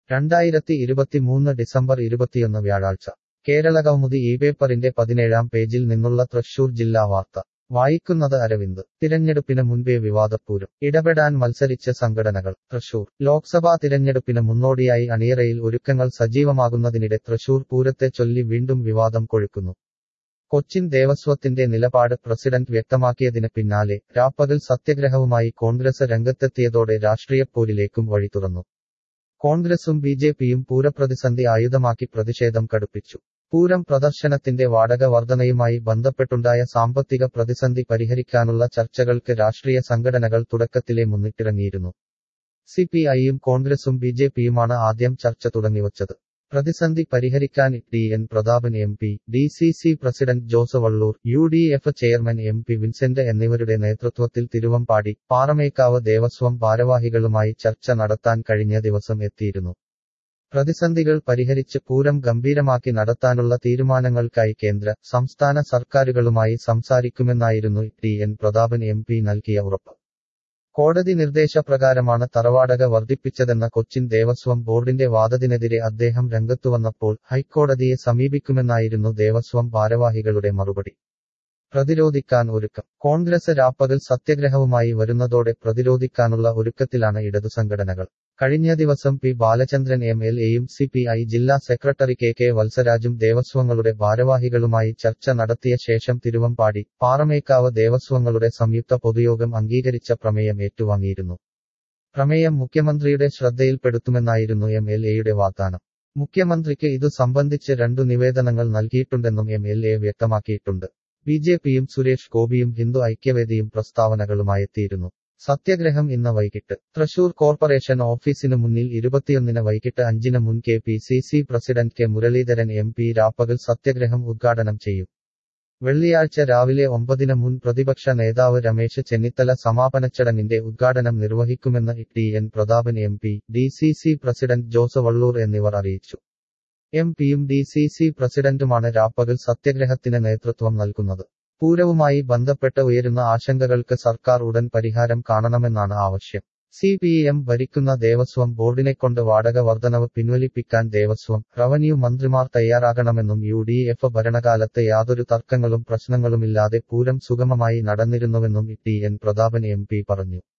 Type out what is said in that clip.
രണ്ടായിരത്തി ഇരുപത്തിമൂന്ന് ഡിസംബർ ഇരുപത്തിയൊന്ന് വ്യാഴാഴ്ച കേരളകൗമുദി ഈ പേപ്പറിന്റെ പതിനേഴാം പേജിൽ നിന്നുള്ള തൃശൂർ ജില്ലാ വാർത്ത വായിക്കുന്നത് അരവിന്ദ് തിരഞ്ഞെടുപ്പിന് മുൻപേ വിവാദപ്പൂരം ഇടപെടാൻ മത്സരിച്ച സംഘടനകൾ തൃശൂർ ലോക്സഭാ തിരഞ്ഞെടുപ്പിന് മുന്നോടിയായി അണിയറയിൽ ഒരുക്കങ്ങൾ സജീവമാകുന്നതിനിടെ തൃശൂർ പൂരത്തെ ചൊല്ലി വീണ്ടും വിവാദം കൊഴുക്കുന്നു കൊച്ചിൻ ദേവസ്വത്തിന്റെ നിലപാട് പ്രസിഡന്റ് വ്യക്തമാക്കിയതിന് പിന്നാലെ രാപ്പകൽ സത്യഗ്രഹവുമായി കോൺഗ്രസ് രംഗത്തെത്തിയതോടെ രാഷ്ട്രീയപ്പോരിലേക്കും വഴി തുറന്നു കോൺഗ്രസും ബി ജെ പിയും പൂരപ്രതിസന്ധി ആയുധമാക്കി പ്രതിഷേധം കടുപ്പിച്ചു പൂരം പ്രദർശനത്തിന്റെ വാടക വർധനയുമായി ബന്ധപ്പെട്ടുണ്ടായ സാമ്പത്തിക പ്രതിസന്ധി പരിഹരിക്കാനുള്ള ചർച്ചകൾക്ക് രാഷ്ട്രീയ സംഘടനകൾ തുടക്കത്തിലെ മുന്നിട്ടിറങ്ങിയിരുന്നു സി പി ഐയും കോൺഗ്രസും ബി ജെ പിയുമാണ് ആദ്യം ചർച്ച തുടങ്ങിവച്ചത് പ്രതിസന്ധി പരിഹരിക്കാൻ T N Prathapan M P D C C president Jose Vallur U D F chairman M P Vincent എന്നിവരുടെ നേതൃത്വത്തിൽ തിരുവമ്പാടി പാറമേക്കാവ് ദേവസ്വം ഭാരവാഹികളുമായി ചർച്ച നടത്താൻ കഴിഞ്ഞ ദിവസം എത്തിയിരുന്നു പ്രതിസന്ധികൾ പരിഹരിച്ച് പൂരം ഗംഭീരമാക്കി നടത്താനുള്ള തീരുമാനങ്ങൾക്കായി കേന്ദ്ര സംസ്ഥാന സർക്കാരുകളുമായി സംസാരിക്കുമെന്നായിരുന്നു T N Prathapan M P നൽകിയ ഉറപ്പ് കോടതി നിർദ്ദേശപ്രകാരമാണ് തറവാടക വർദ്ധിപ്പിച്ചതെന്ന കൊച്ചിൻ ദേവസ്വം ബോർഡിന്റെ വാദത്തിനെതിരെ അദ്ദേഹം രംഗത്തുവന്നപ്പോൾ ഹൈക്കോടതിയെ സമീപിക്കുമെന്നായിരുന്നു ദേവസ്വം ഭാരവാഹികളുടെ മറുപടി പ്രതിരോധിക്കാൻ ഒരുക്കം കോൺഗ്രസ് രാപ്പകൽ സത്യഗ്രഹവുമായി വരുന്നതോടെ പ്രതിരോധിക്കാനുള്ള ഒരുക്കത്തിലാണ് ഇടതു സംഘടനകൾ കഴിഞ്ഞ ദിവസം പി ബാലചന്ദ്രൻ എം എൽ എയും സി പി ഐ ജില്ലാ സെക്രട്ടറി കെ കെ വത്സരാജും ദേവസ്വങ്ങളുടെ ഭാരവാഹികളുമായി ചർച്ച നടത്തിയ ശേഷം തിരുവമ്പാടി പാറമേക്കാവ് ദേവസ്വങ്ങളുടെ സംയുക്ത പൊതുയോഗം അംഗീകരിച്ച പ്രമേയം ഏറ്റുവാങ്ങിയിരുന്നു പ്രമേയം മുഖ്യമന്ത്രിയുടെ ശ്രദ്ധയിൽപ്പെടുത്തുമെന്നായിരുന്നു എം എൽ എയുടെ വാഗ്ദാനം മുഖ്യമന്ത്രിക്ക് ഇതു സംബന്ധിച്ച് രണ്ടു നിവേദനങ്ങൾ നൽകിയിട്ടുണ്ടെന്നും എം എൽ എ വ്യക്തമാക്കിയിട്ടുണ്ട് ബി ജെ പിയും സുരേഷ് ഗോപിയും ഹിന്ദു ഐക്യവേദിയും പ്രസ്താവനകളുമായെത്തിയിരുന്നു സത്യഗ്രഹം ഇന്ന് വൈകിട്ട് തൃശൂർ കോർപ്പറേഷൻ ഓഫീസിനു മുന്നിൽ ഇരുപത്തിയൊന്നിന് വൈകിട്ട് അഞ്ചിന് മുൻ K P C C president K Muraleedharan M P രാപ്പകൽ സത്യഗ്രഹം ഉദ്ഘാടനം ചെയ്യും വെള്ളിയാഴ്ച രാവിലെ ഒമ്പതിന് മുൻ പ്രതിപക്ഷ നേതാവ് രമേശ് ചെന്നിത്തല സമാപന ചടങ്ങിന്റെ ഉദ്ഘാടനം നിർവഹിക്കുമെന്ന് T N Prathapan M P D C C president Jose Vallur എന്നിവർ അറിയിച്ചു എം പിയും ഡി സി സി പ്രസിഡന്റുമാണ് രാപ്പകൽ സത്യഗ്രഹത്തിന് നേതൃത്വം നൽകുന്നത് പൂരവുമായി ബന്ധപ്പെട്ട് ഉയരുന്ന ആശങ്കകൾക്ക് സർക്കാർ ഉടൻ പരിഹാരം കാണണമെന്നാണ് ആവശ്യം സി പി എം ഭരിക്കുന്ന ദേവസ്വം ബോർഡിനെക്കൊണ്ട് വാടക വർധനവ് പിൻവലിപ്പിക്കാൻ ദേവസ്വം റവന്യൂ മന്ത്രിമാർ തയ്യാറാകണമെന്നും യു ഡി എഫ് ഭരണകാലത്ത് യാതൊരു തർക്കങ്ങളും പ്രശ്നങ്ങളുമില്ലാതെ പൂരം സുഗമമായി നടന്നിരുന്നുവെന്നും T N Prathapan M P പറഞ്ഞു